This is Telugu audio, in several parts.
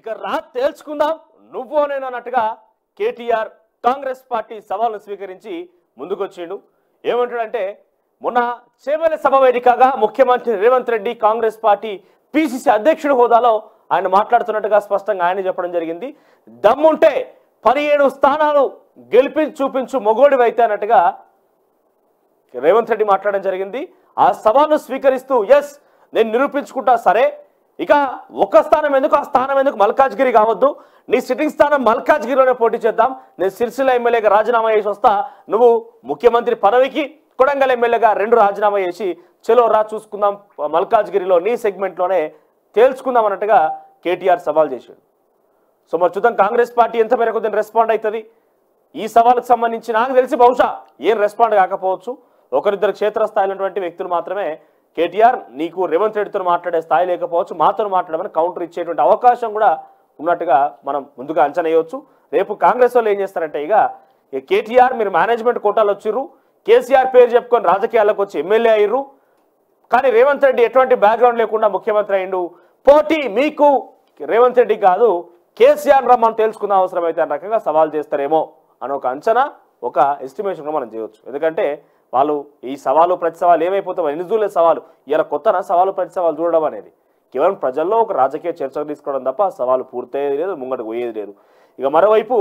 ఇక రా తేల్చుకుందాం నువ్వు నేను అన్నట్టుగా కేటీఆర్ కాంగ్రెస్ పార్టీ సవాల్ను స్వీకరించి ముందుకొచ్చిండు ఏమంటాడంటే మొన్న చేవెల సభ వేదికగా ముఖ్యమంత్రి Revanth Reddy Congress party PCC అధ్యక్షుడి హోదాలో ఆయన మాట్లాడుతున్నట్టుగా స్పష్టంగా ఆయన చెప్పడం జరిగింది దమ్ముంటే పదిహేడు స్థానాలు గెలిపించి చూపించు మొగోడివైతే అన్నట్టుగా రేవంత్ రెడ్డి మాట్లాడడం జరిగింది ఆ సవాల్ను స్వీకరిస్తూ ఎస్ నేను నిరూపించుకుంటా సరే ఇక ఒక స్థానం ఎందుకు ఆ స్థానం ఎందుకు మల్కాజ్గిరి కావద్దు నీ సిట్టింగ్ స్థానం మల్కాజ్గిరిలోనే పోటీ చేద్దాం నేను సిరిసిల్ల ఎమ్మెల్యేగా రాజీనామా చేసి వస్తా నువ్వు ముఖ్యమంత్రి పదవికి కొడంగల్ ఎమ్మెల్యేగా రెండు రాజీనామా చేసి చలో రా చూసుకుందాం మల్కాజ్గిరిలో నీ సెగ్మెంట్లోనే తేల్చుకుందాం అన్నట్టుగా కేటీఆర్ సవాల్ చేశాడు సో మరి చూద్దాం కాంగ్రెస్ పార్టీ ఎంత మేరకు దీన్ని రెస్పాండ్ అవుతుంది ఈ సవాలుకు సంబంధించి నాకు తెలిసి బహుశా ఏం రెస్పాండ్ కాకపోవచ్చు ఒకరిద్దరు క్షేత్రస్థాయిలో ఉన్నటువంటి వ్యక్తులు మాత్రమే కేటీఆర్ నీకు రేవంత్ రెడ్డితో మాట్లాడే స్థాయి లేకపోవచ్చు మాతో మాట్లాడమని కౌంటర్ ఇచ్చేటువంటి అవకాశం కూడా ఉన్నట్టుగా మనం ముందుగా అంచనా వేయవచ్చు రేపు కాంగ్రెస్ వాళ్ళు ఏం చేస్తారంటే ఇక ఈ కేటీఆర్ మీరు మేనేజ్మెంట్ కోటాలు వచ్చిర్రు కేసీఆర్ పేరు చెప్పుకొని రాజకీయాల్లోకి వచ్చి ఎమ్మెల్యే అయ్యారు కానీ రేవంత్ రెడ్డి ఎటువంటి బ్యాక్గ్రౌండ్ లేకుండా ముఖ్యమంత్రి అయిండు పోటీ మీకు రేవంత్ రెడ్డి కాదు కేసీఆర్ రమ్మని తెలుసుకున్న అవసరం అయితే అన్న రకంగా సవాల్ చేస్తారేమో అని ఒక అంచనా ఒక ఎస్టిమేషన్ మనం చేయవచ్చు ఎందుకంటే వాళ్ళు ఈ సవాలు ప్రతి సవాలు ఏమైపోతావు ఎన్ని చూడలే సవాలు ఇలా కొత్తన సవాలు ప్రతి సవాలు చూడడం అనేది కేవలం ప్రజల్లో ఒక రాజకీయ చర్చకు తీసుకోవడం తప్ప సవాలు పూర్తయ్యేది లేదు ముంగట పోయేది లేదు ఇక మరోవైపు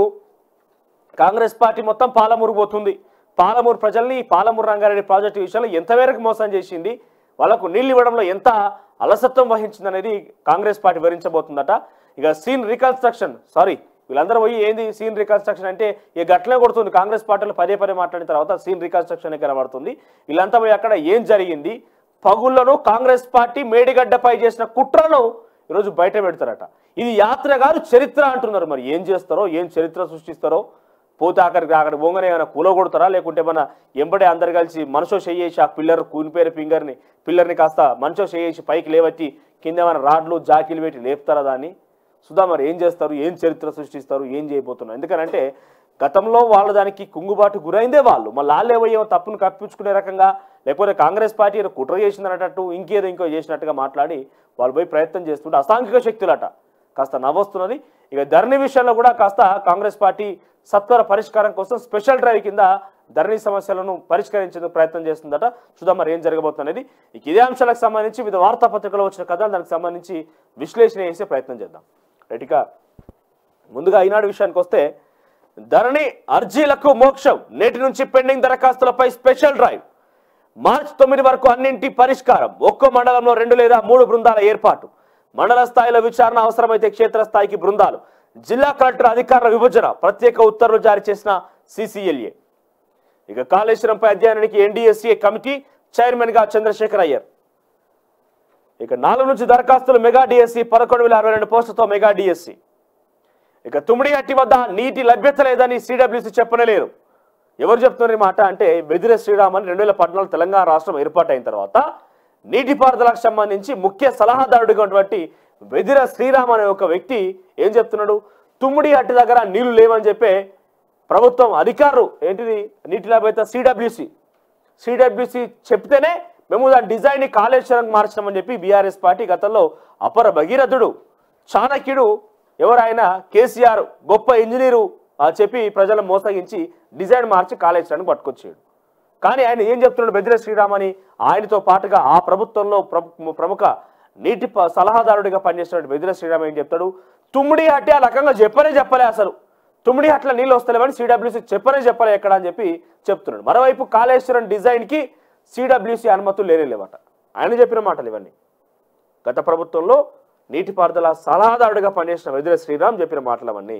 కాంగ్రెస్ పార్టీ మొత్తం పాలమూరు పోతుంది పాలమూరు ప్రజల్ని ఈ పాలమూరు రంగారెడ్డి ప్రాజెక్టు విషయంలో ఎంత మేరకు మోసం చేసింది వాళ్ళకు నీళ్ళు ఇవ్వడంలో ఎంత అలసత్వం వహించింది అనేది కాంగ్రెస్ పార్టీ వివరించబోతుందట ఇక సీన్ రీకన్స్ట్రక్షన్ సారీ వీళ్ళందరూ పోయి ఏంది సీన్ రీకన్స్ట్రక్షన్ అంటే ఇక గట్లనే కొడుతుంది కాంగ్రెస్ పార్టీలో పదే పదే మాట్లాడిన తర్వాత సీన్ రీకన్స్ట్రక్షన్ కనబడుతుంది వీళ్ళంతా పోయి అక్కడ ఏం జరిగింది పగుళ్లను కాంగ్రెస్ పార్టీ మేడిగడ్డపై చేసిన కుట్రను ఈరోజు బయట పెడతారట ఇది యాత్ర కాదు చరిత్ర అంటున్నారు మరి ఏం చేస్తారో ఏం చరిత్ర సృష్టిస్తారో పోతే అక్కడికి అక్కడ పోగానే ఏమైనా కూలగొడతారా లేకుంటే మన ఎంబడే అందరు కలిసి మనసో చేయేసి ఆ పిల్లర్ కూనిపేరు ఫింగర్ని పిల్లర్ని కాస్త మనసో చేయేసి పైకి లేవచ్చి కింద ఏమైనా రాడ్లు జాకీలు పెట్టి లేపుతారా దాన్ని సుధా మరి ఏం చేస్తారు ఏం చరిత్ర సృష్టిస్తారు ఏం చేయబోతున్నారు ఎందుకనంటే గతంలో వాళ్ళు దానికి కుంగుబాటు గురైందే వాళ్ళు మళ్ళీ వాళ్ళే పోయేమో తప్పును కప్పించుకునే రకంగా లేకపోతే కాంగ్రెస్ పార్టీ ఏదో కుట్ర చేసిందన్నట్టు ఇంకేదో ఇంకో చేసినట్టుగా మాట్లాడి వాళ్ళు పోయి ప్రయత్నం చేస్తుంటే అసాంఘిక శక్తులట కాస్త నవ్వొస్తున్నది ఇక ధరణి విషయంలో కూడా కాస్త కాంగ్రెస్ పార్టీ సత్వర పరిష్కారం కోసం స్పెషల్ డ్రైవ్ కింద ధరణి సమస్యలను పరిష్కరించేందుకు ప్రయత్నం చేస్తుందట చూద్దాం మరి ఏం జరగబోతున్నది ఇక ఇదే అంశాలకు సంబంధించి వివిధ వార్తాపత్రికలో వచ్చిన కథలు దానికి సంబంధించి విశ్లేషణ చేసే ప్రయత్నం చేద్దాం రైట్ ఇక ముందుగా ఈనాడు విషయానికి వస్తే ధరణి అర్జీలకు మోక్షం నేటి నుంచి పెండింగ్ దరఖాస్తులపై స్పెషల్ డ్రైవ్ మార్చి తొమ్మిది వరకు అన్నింటి పరిష్కారం ఒక్కో మండలంలో రెండు లేదా మూడు బృందాల ఏర్పాటు మండల స్థాయిలో విచారణ అవసరమైతే క్షేత్రస్థాయికి బృందాలు జిల్లా కలెక్టర్ అధికారుల విభజన ప్రత్యేక ఉత్తర్వులు జారీ చేసిన సిసిఎల్ఏ ఇక కాళేశ్వరంపై అధ్యయనానికి ఎన్డీఎస్ఏ కమిటీ చైర్మన్ గా చంద్రశేఖర్ అయ్యర్ ఇక నాలుగు నుంచి దరఖాస్తులు మెగా డిఎస్సి పదకొండు వేల అరవై రెండు పోస్టులతో మెగా డిఎస్సి ఇక తుమ్మిడి హట్టి వద్ద నీటి లభ్యత లేదని సిడబ్ల్యూసి చెప్పనలేరు ఎవరు చెప్తున్నారు ఈ మాట అంటే బెదిర శ్రీరామన్ రెండు వేల పద్నాలుగు తెలంగాణ రాష్ట్రం ఏర్పాటైన తర్వాత నీటిపారుదలకు సంబంధించి ముఖ్య సలహాదారుడిగా ఉన్నటువంటి బెదిర శ్రీరామ్ అనే ఒక వ్యక్తి ఏం చెప్తున్నాడు తుమ్మిడి హట్టి దగ్గర నీళ్లు లేవని చెప్పే ప్రభుత్వం అధికారులు ఏంటిది నీటి లభ్యత సిడబ్ల్యూసి సిడబ్ల్యూసి చెప్తేనే మేము దాని డిజైన్ని కాళేశ్వరం మార్చామని చెప్పి బీఆర్ఎస్ పార్టీ గతంలో అపర భగీరథుడు చాణక్యుడు ఎవరైనా కేసీఆర్ గొప్ప ఇంజనీరు ఆ చెప్పి ప్రజలను మోసగించి డిజైన్ మార్చి కాళేశ్వరానికి పట్టుకొచ్చాడు కానీ ఆయన ఏం చెప్తున్నాడు బెదిర శ్రీరామ్ అని ఆయనతో పాటుగా ఆ ప్రభుత్వంలో ప్ర- ప్రముఖ నీటి ప- సలహాదారుడిగా పనిచేస్తున్న బెదిర శ్రీరామ్ ఏం చెప్తాడు తుమ్మిడి హట్టి ఆ రకంగా చెప్పనే చెప్పలే అసలు తుమ్మిడి హట్ల నీళ్ళు వస్తలేవని సిడబ్ల్యూసీ చెప్పనే చెప్పలే ఎక్కడ అని చెప్పి చెప్తున్నాడు మరోవైపు కాళేశ్వరం డిజైన్కి సిడబ్ల్యూసీ అనుమతులు లేనే లేవట ఆయన చెప్పిన మాటలు ఇవన్నీ గత ప్రభుత్వంలో నీటిపారుదల సలహాదారుడిగా పనిచేసిన వెదిర శ్రీరామ్ చెప్పిన మాటలు అవన్నీ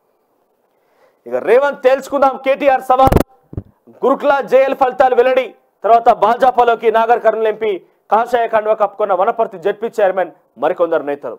ఇక రేవంత్ తేల్చుకుందాం కేటీఆర్ సవాల్ గురుకుల జేఎల్ ఫలితాలు వెల్లడి తర్వాత భాజపాలోకి నాగర్ కర్నూలు ఎంపీ కాషాయ కండువ కప్పుకున్న వనపర్తి జడ్పీ చైర్మన్ మరికొందరు నేతలు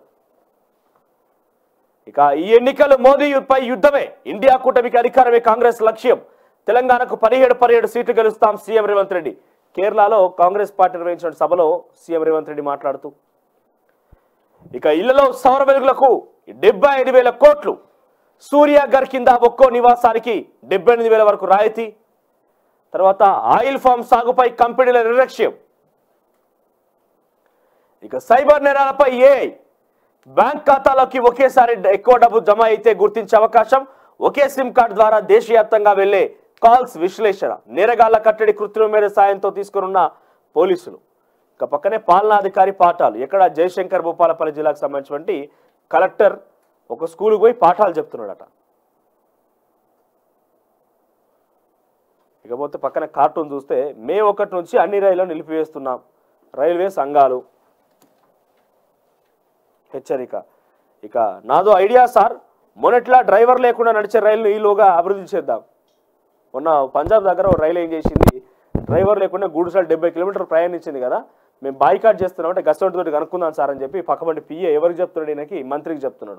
ఇక ఈ ఎన్నికలు మోదీపై యుద్ధమే ఇండియా కూటమికి అధికారమే కాంగ్రెస్ లక్ష్యం తెలంగాణకు పదిహేడు పదిహేడు సీట్లు గెలుస్తాం సీఎం రేవంత్ రెడ్డి కేరళలో కాంగ్రెస్ పార్టీ నిర్వహించిన సభలో సీఎం రేవంత్ రెడ్డి మాట్లాడుతూ ఇక ఇళ్లలో సౌర వెలుగులకు డెబ్బై ఐదు వేల కోట్లు సూర్యాగర్ కింద ఒక్కో నివాసానికి డెబ్బై ఎనిమిది వేల వరకు రాయితీ తర్వాత ఆయిల్ ఫామ్ సాగుపై కంపెనీల నిర్లక్ష్యం ఇక సైబర్ నేరాలపై ఏఐ బ్యాంక్ ఖాతాలోకి ఒకేసారి డ- ఎక్కువ డబ్బు జమ అయితే గుర్తించే అవకాశం ఒకే సిమ్ కార్డు ద్వారా దేశవ్యాప్తంగా వెళ్లే కాల్స్ విశ్లేషణ నేరగాళ్ల కట్టడి కృత్రిమ మేర సాయంతో తీసుకున్న పోలీసులు ఇక పక్కనే పాలనాధికారి పాఠాలు ఎక్కడ జయశంకర్ భూపాలపల్లి జిల్లాకు సంబంధించినటువంటి కలెక్టర్ ఒక స్కూల్కి పోయి పాఠాలు చెప్తున్నాడట ఇకపోతే పక్కన కార్టూన్ చూస్తే మే ఒకటి నుంచి అన్ని రైళ్లను నిలిపివేస్తున్నాం రైల్వే సంఘాలు హెచ్చరిక ఇక నాదో ఐడియా సార్ మొన్నట్లా డ్రైవర్ లేకుండా నడిచే రైలును ఈలోగా అభివృద్ధి చేద్దాం మొన్న పంజాబ్ దగ్గర ఒక రైలు ఏం చేసింది డ్రైవర్ లేకుండా గూడుసాలు డెబ్బై కిలోమీటర్లు ప్రయాణించింది కదా మేము బాయ్కాట్ చేస్తున్నాం అంటే గస్టౌంట్ తోటి కనుక్కుందాం సార్ అని చెప్పి పక్కబండి పిఏ ఎవరికి చెప్తున్నాడు ఈయనకి మంత్రికి చెప్తున్నాడు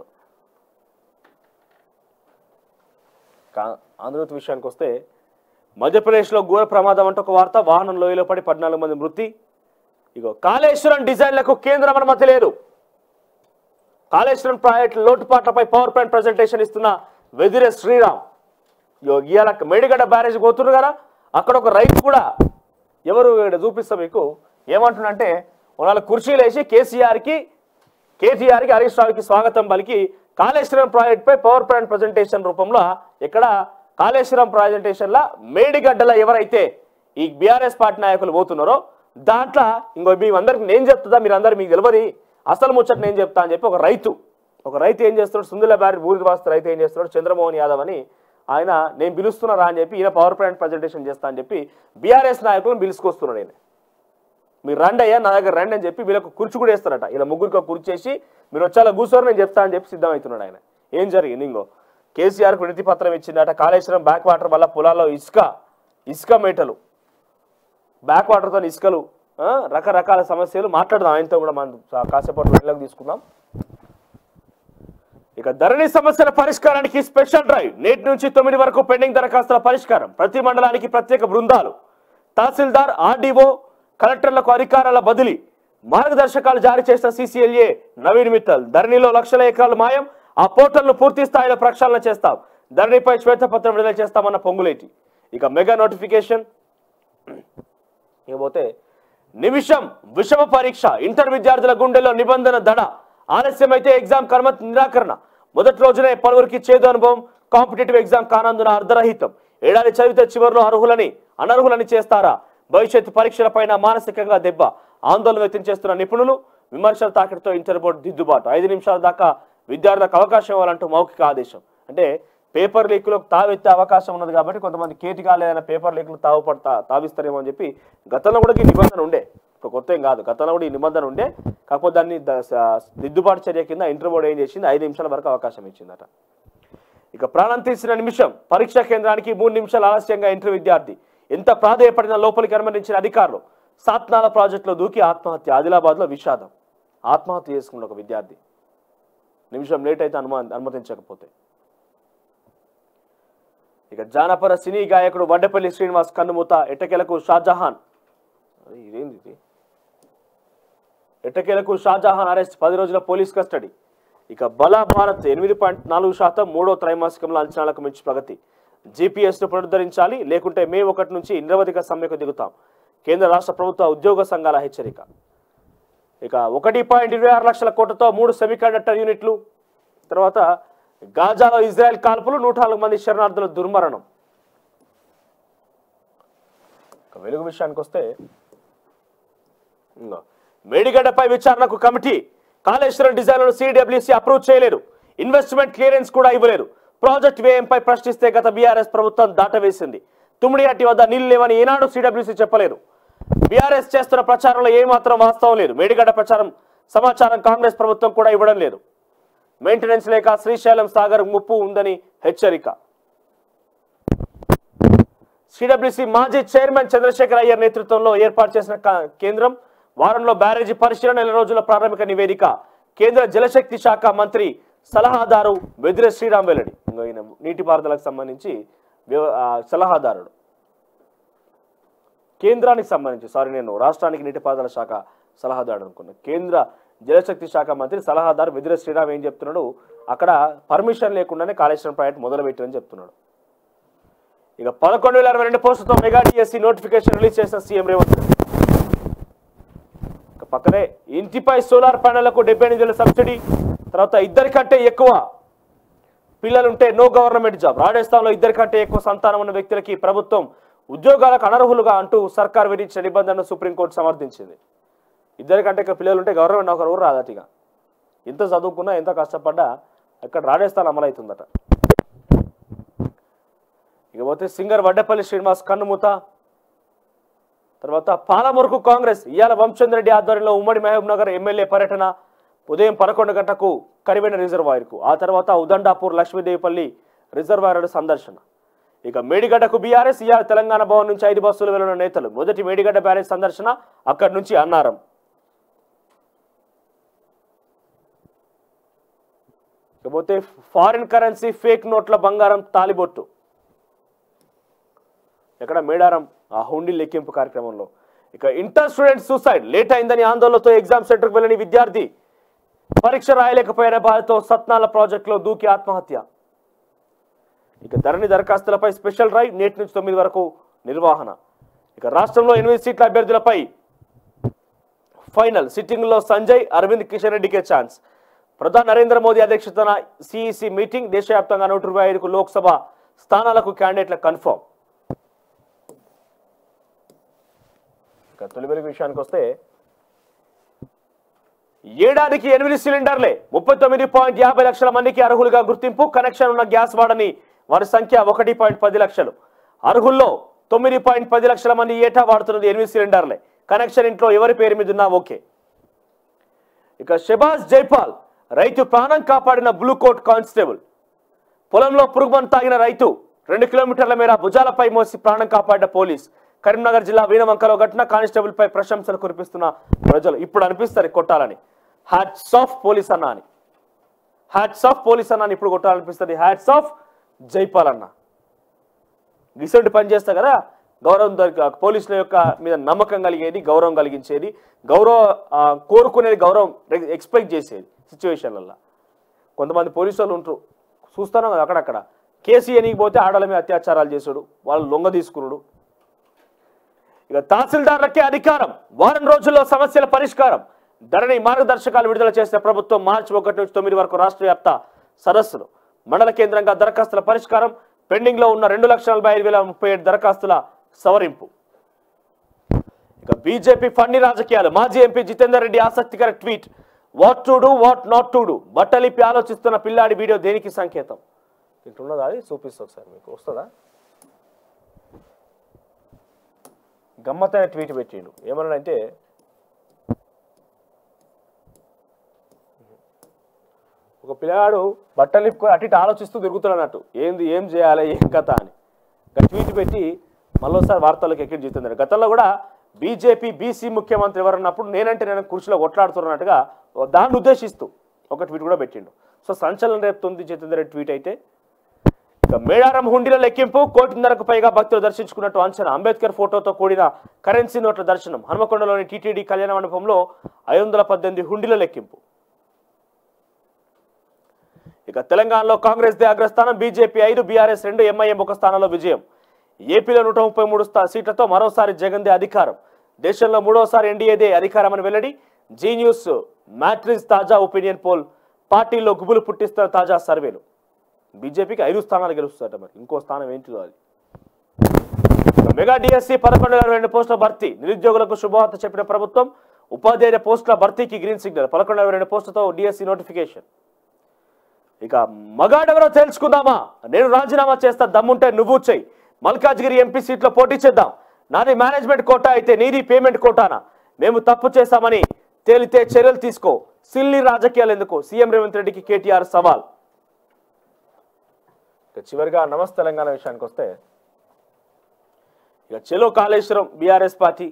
కా- ఆంధ్రజ్యోతి విషయానికి వస్తే మధ్యప్రదేశ్లో ఘోర ప్రమాదం అంటే ఒక వార్త వాహనం లోయలో పడి పద్నాలుగు మంది మృతి ఇగో కాళేశ్వరం డిజైన్లకు కేంద్రం అనుమతి లేదు కాళేశ్వరం ప్రాజెక్టు లోటుపాట్లపై పవర్ పాయింట్ ప్రజెంటేషన్ ఇస్తున్న వెదిరే శ్రీరామ్ ఇగో ఇవాళ మేడిగడ్డ బ్యారేజ్ పోతున్నారు కదా అక్కడ ఒక రైతు కూడా ఎవరు ఇక్కడ చూపిస్తా మీకు ఏమంటున్నంటే వాళ్ళ కుర్చీలు వేసి కేసీఆర్కి కేటీఆర్కి హరీష్ రావుకి స్వాగతం పలికి కాళేశ్వరం ప్రాజెక్టుపై పవర్ పాయింట్ ప్రజెంటేషన్ రూపంలో ఇక్కడ కాళేశ్వరం ప్రజెంటేషన్లో మేడిగడ్డల ఎవరైతే ఈ బీఆర్ఎస్ పార్టీ నాయకులు పోతున్నారో దాంట్లో ఇంకో మీ అందరికి నేను చెప్తుందా మీరు అందరు మీకు తెలియదు అసలు ముచ్చట నేను చెప్తా అని చెప్పి ఒక రైతు ఒక రైతు ఏం చేస్తున్నాడు సుందుల బ్యారి బూరిది వాస్తు రైతు ఏం చేస్తున్నాడు చంద్రమోహన్ యాదవ్ అని ఆయన నేను పిలుస్తున్నారా అని చెప్పి ఈయన పవర్ పాయింట్ ప్రజెంటేషన్ చేస్తా అని చెప్పి బీఆర్ఎస్ నాయకులను పిలుచుకొస్తున్నాడు ఆయన మీరు రండి అయ్యా నా దగ్గర రండి అని చెప్పి వీళ్ళకు కుర్చీ కూడా వేస్తారట ఇలా ముగ్గురికి ఒక కుర్చీ వేసి మీరు వచ్చేలా కూర్చోరు నేను చెప్తా అని చెప్పి సిద్ధమవుతున్నాడు ఆయన ఏం జరిగింది ఇంకో కేసీఆర్కు వినతి పత్రం ఇచ్చిందట కాళేశ్వరం బ్యాక్ వాటర్ వల్ల పొలాల్లో ఇసుక ఇసుక మేటలు బ్యాక్ వాటర్తో ఇసుకలు ఆ, రకరకాల సమస్యలు మాట్లాడదాం ఆయనతో కూడా మనం కాసేపటి వెళ్ళకి తీసుకుందాం ఇక ధరణి సమస్యల పరిష్కారానికి స్పెషల్ డ్రైవ్ నేటి నుంచి తొమ్మిది వరకు పెండింగ్ దరఖాస్తుల పరిష్కారం ప్రతి మండలానికి ప్రత్యేక బృందాలు తహసీల్దార్ ఆర్డీఓ కలెక్టర్లకు అధికారాల బదిలీ మార్గదర్శకాలు జారీ చేసిన సీసీఎల్ఏ నవీన్ మిత్తల్ ధరణిలో లక్షల ఎకరాలు మాయం ఆ పోర్టల్ను పూర్తి స్థాయిలో ప్రక్షాళన చేస్తాం ధరణిపై శ్వేతపత్రం విడుదల చేస్తామన్న పొంగులేటి ఇక మెగా నోటిఫికేషన్ ఇకపోతే నిమిషం విషమ పరీక్ష ఇంటర్ విద్యార్థుల గుండెల్లో నిబంధన దడ ఆలస్యమైతే ఎగ్జామ్ కర్మ నిరాకరణ మొదటి రోజునే పలువురికి చేదు అనుభవం కాంపిటేటివ్ ఎగ్జామ్ కానందున అర్ధరహితం ఏడాది చదివితే చివరిలో అర్హులని అనర్హులని చేస్తారా భవిష్యత్తు పరీక్షలపైన మానసికంగా దెబ్బ ఆందోళన వ్యక్తం చేస్తున్న నిపుణులు విమర్శల తాకిడితో ఇంటర్ బోర్డు దిద్దుబాటు ఐదు నిమిషాల దాకా విద్యార్థులకు అవకాశం ఇవ్వాలంటూ మౌఖిక ఆదేశం అంటే పేపర్ లీకులకు తావెత్తే అవకాశం ఉన్నది కాబట్టి కొంతమంది కేటి కాలేదన్న పేపర్ లీకులు తావు పడతా తావిస్తారేమో అని చెప్పి గతంలో కూడా ఈ నిబంధన ఉండే ఇప్పుడు కొత్త ఏం కాదు గతంలో కూడా ఈ నిబంధన ఉండే కాకపోతే దాన్ని ద- స- దిద్దుబాటు చర్య కింద ఇంటర్ బోర్డు ఏం చేసింది ఐదు నిమిషాల వరకు అవకాశం ఇచ్చిందట ఇక ప్రాణం తీసిన నిమిషం పరీక్షా కేంద్రానికి మూడు నిమిషాలు ఆలస్యంగా ఇంటర్ విద్యార్థి ఎంత ప్రాధేయపడిన లోపలికి అనుమతించిన అధికారులు సాత్నాల ప్రాజెక్టులో దూకి ఆత్మహత్య ఆదిలాబాద్లో విషాదం ఆత్మహత్య చేసుకున్న ఒక విద్యార్థి నిమిషం లేట్ అయితే అనుమా అనుమతించకపోతే ఇక జానపద సినీ గాయకుడు వడ్డపల్లి శ్రీనివాస్ కన్నుమూత ఎట్టకేలకు షాజహాన్ అరే, ఇదేంది ఇది ఎట్టకేలకు షాజహాన్ అరెస్ట్ పది రోజుల పోలీస్ కస్టడీ ఇక బలా భారత్ ఎనిమిది పాయింట్ నాలుగు శాతం మూడో త్రైమాసికంలో అంచనాలకు మించి ప్రగతి జీపీఎస్ ను పునరుద్ధరించాలి లేకుంటే మే ఒకటి నుంచి నిరవధిక సమ్మెకు దిగుతాం కేంద్ర రాష్ట్ర ప్రభుత్వ ఉద్యోగ సంఘాల హెచ్చరిక ఇక ఒకటి పాయింట్ ఇరవై ఆరు లక్షల కోట్లతో మూడు సెమీకండక్టర్ యూనిట్లు తర్వాత గాజాలో ఇజ్రాయెల్ కాల్పులు నూట నాలుగు మంది శరణార్థుల దుర్మరణం ఇక వెలుగు విషయానికి వస్తే ఇంగో. మేడిగడ్డపై విచారణకు కమిటీ కాళేశ్వరం డిజైన్లను సిడబ్ల్యూసీ అప్రూవ్ చేయలేరు ఇన్వెస్ట్మెంట్ క్లియరెన్స్ కూడా ఇవ్వలేరు ప్రాజెక్ట్ వ్యయంపై ప్రశ్నిస్తే గత బీఆర్ఎస్ ప్రభుత్వం దాటవేసింది తుమ్మిడిహట్టి వద్ద నీళ్లు లేవని ఏనాడు సిడబ్ల్యూసీ చెప్పలేదు బీఆర్ఎస్ చేస్తున్న ప్రచారంలో ఏమాత్రం వాస్తవం లేదు మేడిగడ్డ ప్రచారం సమాచారం కాంగ్రెస్ ప్రభుత్వం కూడా ఇవ్వడం లేదు మెయింటెనెన్స్ లేక శ్రీశైలం సాగర్ ముప్పు ఉందని హెచ్చరిక సిడబ్ల్యూసి మాజీ చైర్మన్ చంద్రశేఖర్ అయ్యర్ నేతృత్వంలో ఏర్పాటు చేసిన క- కేంద్రం వారంలో బ్యారేజీ పరిశీలన నెల రోజుల ప్రాథమిక నివేదిక కేంద్ర జలశక్తి శాఖ మంత్రి సలహాదారు వెదిరే శ్రీరామ్ వెల్లడి ఇంగో ఈయన నీటిపారుదలకు సంబంధించి వ్యవ- ఆ, సలహాదారుడు కేంద్రానికి సంబంధించి సారీ నేను రాష్ట్రానికి నీటిపారుదల శాఖ సలహాదారు అనుకున్నా కేంద్ర జలశక్తి శాఖ మంత్రి సలహాదారు వెదిరే శ్రీరామ్ ఏం చెప్తున్నాడు అక్కడ పర్మిషన్ లేకుండానే కాళేశ్వరం ప్రాజెక్ట్ మొదలుపెట్టారని చెప్తున్నాడు ఇక పదకొండు వేల అరవై రెండు పోస్టులతో మెగా డిఎస్సి నోటిఫికేషన్ రిలీజ్ చేసిన సీఎం రేవంత్ రెడ్డి. ఇక పక్కనే ఇంటిపై సోలార్ ప్యానెళ్లకు డెబ్బై ఎనిమిది వేల సబ్సిడీ తర్వాత ఇద్దరికంటే ఎక్కువ పిల్లలుంటే నో గవర్నమెంట్ జాబ్ రాజస్థాన్లో ఇద్దరికంటే ఎక్కువ సంతానం ఉన్న వ్యక్తులకి ప్రభుత్వం ఉద్యోగాలకు అనర్హులుగా అంటూ సర్కార్ విధించిన నిబంధనను సుప్రీంకోర్టు సమర్థించింది ఇద్దరికంటే ఎక్కువ పిల్లలు ఉంటే గవర్నమెంట్ నౌకరు కూడా రాదట ఇక ఎంత చదువుకున్నా ఎంత కష్టపడ్డా అక్కడ రాజస్థాన్ అమలవుతుందట ఇకపోతే సింగర్ వడ్డపల్లి శ్రీనివాస్ కన్నుమూత తర్వాత పాలమూరుకు కాంగ్రెస్ ఇయాల వంశచంద్ర రెడ్డి ఆధ్వర్యంలో ఉమ్మడి మహబూబ్ నగర్ ఎమ్మెల్యే పర్యటన ఉదయం పదకొండు గంటలకు కరివెన రిజర్వాయర్కు ఆ తర్వాత ఉదండాపూర్ లక్ష్మీదేవిపల్లి రిజర్వాయర్ సందర్శన ఇక మేడిగడ్డకు బీఆర్ఎస్ ఇయాల తెలంగాణ భవన్ నుంచి ఐదు బస్సులు వెళ్లిన నేతలు మొదటి మేడిగడ్డ బ్యారేజ్ సందర్శన అక్కడి నుంచి అన్నారం ఇకపోతే ఫారిన్ కరెన్సీ ఫేక్ నోట్ల బంగారం తాలిబొట్టు ఎక్కడ మేడారం ఆ హుండీ లెక్కింపు కార్యక్రమంలో ఇక ఇంటర్ స్టూడెంట్ సూసైడ్ లేట్ అయిందని ఆందోళనతో ఎగ్జామ్ సెంటర్కి వెళ్ళని విద్యార్థి పరీక్ష రాయలేకపోయిన బాధతో సత్నాల ప్రాజెక్టులో దూకి ఆత్మహత్య ఇక ధరణి దరఖాస్తులపై స్పెషల్ డ్రైవ్ నేటి నుంచి తొమ్మిది వరకు నిర్వహణ ఇక రాష్ట్రంలో ఎనిమిది సీట్ల అభ్యర్థులపై ఫైనల్ సిట్టింగ్లో సంజయ్ అరవింద్ కిషన్ రెడ్డికే ఛాన్స్ ప్రధాని నరేంద్ర మోదీ అధ్యక్షతన సిఈసి మీటింగ్ దేశవ్యాప్తంగా నూట ఇరవై ఐదుకు లోక్సభ స్థానాలకు క్యాండిడేట్ల కన్ఫర్మ్ ఇక తొలి వెలుగు విషయానికి వస్తే ఏడాదికి ఎనిమిది సిలిండర్లే ముప్పై తొమ్మిది పాయింట్ యాభై లక్షల మందికి అర్హులుగా గుర్తింపు కనెక్షన్ ఉన్న గ్యాస్ వాడని వారి సంఖ్య ఒకటి పాయింట్ పది లక్షలు అర్హుల్లో తొమ్మిది పాయింట్ పది లక్షల మంది ఏటా వాడుతున్నది ఎనిమిది సిలిండర్లే కనెక్షన్ ఇంట్లో ఎవరి పేరు మీద ఉన్నా ఓకే ఇక షబాజ్ జైపాల్ రైతు ప్రాణం కాపాడిన బ్లూ కోట్ కానిస్టేబుల్ పొలంలో పురుగుమని తాగిన రైతు రెండు కిలోమీటర్ల మేర భుజాలపై మోసి ప్రాణం కాపాడిన పోలీస్ కరీంనగర్ జిల్లా వీణవంకలో ఘటన కానిస్టేబుల్ పై ప్రశంసలు కురిపిస్తున్న ప్రజలు ఇప్పుడు అనిపిస్తారు కొట్టాలని హ్యాట్స్ ఆఫ్ పోలీస్ అన్న అని హ్యాట్స్ ఆఫ్ పోలీస్ అన్న అని ఇప్పుడు కొట్టాలనిపిస్తుంది హ్యాట్స్ ఆఫ్ జైపాల్ అన్న గిసంటి పని చేస్తా కదా గౌరవం దొరికి పోలీసుల యొక్క మీద నమ్మకం కలిగేది గౌరవం కలిగించేది గౌరవ ఆ, కోరుకునేది గౌరవం ఎక్స్పెక్ట్ చేసేది సిచ్యువేషన్లలో కొంతమంది పోలీసు వాళ్ళు ఉంటారు చూస్తాను కదా అక్కడక్కడ కేసు ఎనికి పోతే ఆడల మీద అత్యాచారాలు చేసుడు వాళ్ళు లొంగ తీసుకున్నాడు ఇక తహసీల్దార్లకే అధికారం వారం రోజుల్లో సమస్యల పరిష్కారం ధరణి మార్గదర్శకాలు విడుదల చేసిన ప్రభుత్వం మార్చి ఒకటి నుంచి తొమ్మిది వరకు రాష్ట్ర వ్యాప్త సదస్సులు మండల కేంద్రంగా దరఖాస్తుల పరిష్కారం పెండింగ్ లో ఉన్న రెండు లక్షల నలభై ఐదు వేల ముప్పై ఏడు దరఖాస్తుల సవరింపు ఇక బీజేపీ ఫండి రాజకీయాలు మాజీ ఎంపీ జితేందర్ రెడ్డి ఆసక్తికర tweet what to do what not to do బట్టలిపి ఆలోచిస్తున్న పిల్లాడి వీడియో దేనికి సంకేతం ఇట్లున్నదా అది చూపిస్తా ఒకసారి మీకు వస్తుందా గమ్మత్తైన ట్వీట్ పెట్టిండు ఏమన్నాడంటే ఒక పిల్లగాడు బట్టలు ఇప్పుకొని అటు ఇటు ఆలోచిస్తూ తిరుగుతున్నాడన్నట్టు ఏంది ఏం చేయాలి ఏం కథ అని ఒక ట్వీట్ పెట్టి మళ్ళీసారి వార్తల్లోకి ఎక్కి జీతున్నాడు గతంలో కూడా బీజేపీ బీసీ ముఖ్యమంత్రి ఎవరన్నప్పుడు నేనంటే నేను కుర్చీలో కొట్లాడుతున్నట్టుగా దాన్ని ఉద్దేశిస్తూ ఒక ట్వీట్ కూడా పెట్టిండు సో సంచలనం రేపుతుంది జితేందర్ రెడ్డి ట్వీట్ అయితే ఇక మేడారం హుండీల లెక్కింపు కోటిన్నరకు పైగా భక్తులు దర్శించుకున్నట్టు అంచనా అంబేద్కర్ ఫోటోతో కూడిన కరెన్సీ నోట్ల దర్శనం హనుమకొండలోని టీటీడీ కళ్యాణ మండపంలో ఐదు వందల పద్దెనిమిది హుండీల లెక్కింపు ఇక తెలంగాణలో కాంగ్రెస్ దే అగ్రస్థానం బీజేపీ ఐదు బీఆర్ఎస్ రెండు ఎంఐఎం ఒక స్థానంలో విజయం ఏపీలో నూట ముప్పై మూడు స్థా- సీట్లతో మరోసారి జగన్ దే అధికారం దేశంలో మూడోసారి ఎన్డీఏదే అధికారం అని వెల్లడి జీ న్యూస్ మ్యాట్రిజ్ తాజా ఒపీనియన్ పోల్ పార్టీలో గుబులు పుట్టిస్తున్న తాజా సర్వేలు బీజేపీకి ఐదు స్థానాలు గెలుస్తారట మరి ఇంకో స్థానం ఏంటిదో అది ఇక మెగా డిఎస్సి పదకొండు వేల రెండు పోస్టుల భర్తీ నిరుద్యోగులకు శుభవార్త చెప్పిన ప్రభుత్వం ఉపాధ్యాయుల పోస్టుల భర్తీకి గ్రీన్ సిగ్నల్ పదకొండు వేల రెండు పోస్టులతో డిఎస్సి నోటిఫికేషన్ ఇక మగాడెవరో తేల్చుకుందామా నేను రాజీనామా చేస్తా దమ్ముంటే నువ్వు చెయ్యి మల్కాజ్గిరి ఎంపీ సీట్లో పోటీ చేద్దాం నాది మేనేజ్మెంట్ కోటా అయితే నీది పేమెంట్ కోటానా మేము తప్పు చేశామని తేలితే చర్యలు తీసుకో సిల్లి రాజకీయాలు ఎందుకు సీఎం రేవంత్ రెడ్డికి కేటీఆర్ సవాల్ ఇక చివరిగా నమస్తే తెలంగాణ విషయానికి వస్తే ఇక చెలో కాళేశ్వరం బీఆర్ఎస్ పార్టీ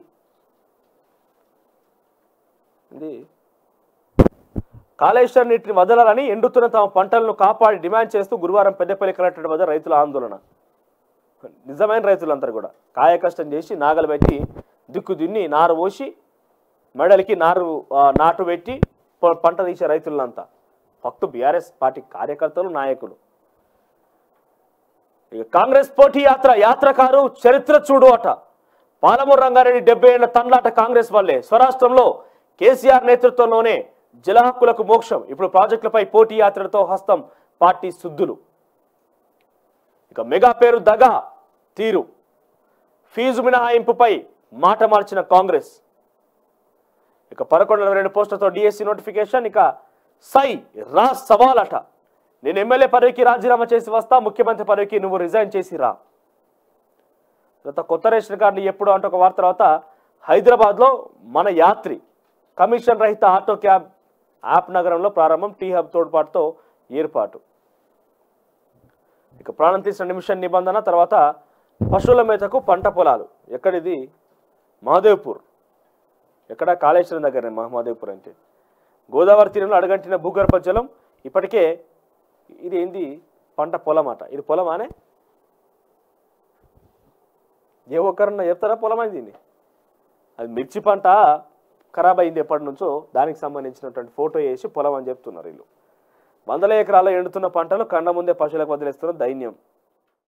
ఇది కాళేశ్వరం నీటిని వదలాలని ఎండుతున్న తమ పంటలను కాపాడి డిమాండ్ చేస్తూ గురువారం పెద్దపల్లి కలెక్టరేట్ వద్ద రైతుల ఆందోళన నిజమైన రైతులందరూ కూడా కాయ కష్టం చేసి నాగలు పెట్టి దిక్కు దున్ని నారు పోసి మెడలకి నారు ఆ, నాటు పెట్టి ప- పంట తీసే రైతులంతా ఫక్తు బీఆర్ఎస్ పార్టీ కార్యకర్తలు నాయకులు ఇక కాంగ్రెస్ పోటీ యాత్ర యాత్రకారు చరిత్ర చూడు అట పాలమూరు రంగారెడ్డి డెబ్బై ఏళ్ల తండ్లాట కాంగ్రెస్ వల్లే స్వరాష్ట్రంలో కేసీఆర్ నేతృత్వంలోనే జల హక్కులకు మోక్షం ఇప్పుడు ప్రాజెక్టులపై పోటీ యాత్రలతో హస్తం పార్టీ సుద్దులు ఇక మెగా పేరు దగా తీరు ఫీజు మినహాయింపుపై మాట మార్చిన కాంగ్రెస్ ఇక పదకొండు నలభై రెండు పోస్టులతో డిఎస్సి నోటిఫికేషన్ ఇక సై రా సవాలట నేను ఎమ్మెల్యే పదవికి రాజీనామా చేసి వస్తా ముఖ్యమంత్రి పదవికి నువ్వు రిజైన్ చేసి రా తర్వాత కొత్త రేషన్ కార్డులు ఎప్పుడు అంటే ఒక వార్త తర్వాత హైదరాబాద్లో మన యాత్రి కమిషన్ రహిత ఆటో క్యాబ్ యాప్ నగరంలో ప్రారంభం టీ హబ్ తోడ్పాటుతో ఏర్పాటు ఇక ప్రాణం తీసిన నిమిషం నిబంధన తర్వాత పశువుల మేతకు పంట పొలాలు ఎక్కడిది మహదేవ్పూర్ ఎక్కడ కాళేశ్వరం దగ్గరనే మహమ్మదేవ్పూర్ అంటే గోదావరి తీరంలో అడగంటిన భూగర్భ జలం ఇప్పటికే ఇది ఏంది పంట పొలం అట ఇది పొలమానే ఏ ఒక్కరన్నా చెప్తారా పొలం అయింది దీన్ని అది మిర్చి పంట ఖరాబ్ అయింది ఎప్పటి నుంచో దానికి సంబంధించినటువంటి ఫోటో వేసి పొలం అని చెప్తున్నారు వీళ్ళు వందల ఎకరాల్లో ఎండుతున్న పంటలు కండ ముందే పశువులకు వదిలేస్తున్న దైన్యం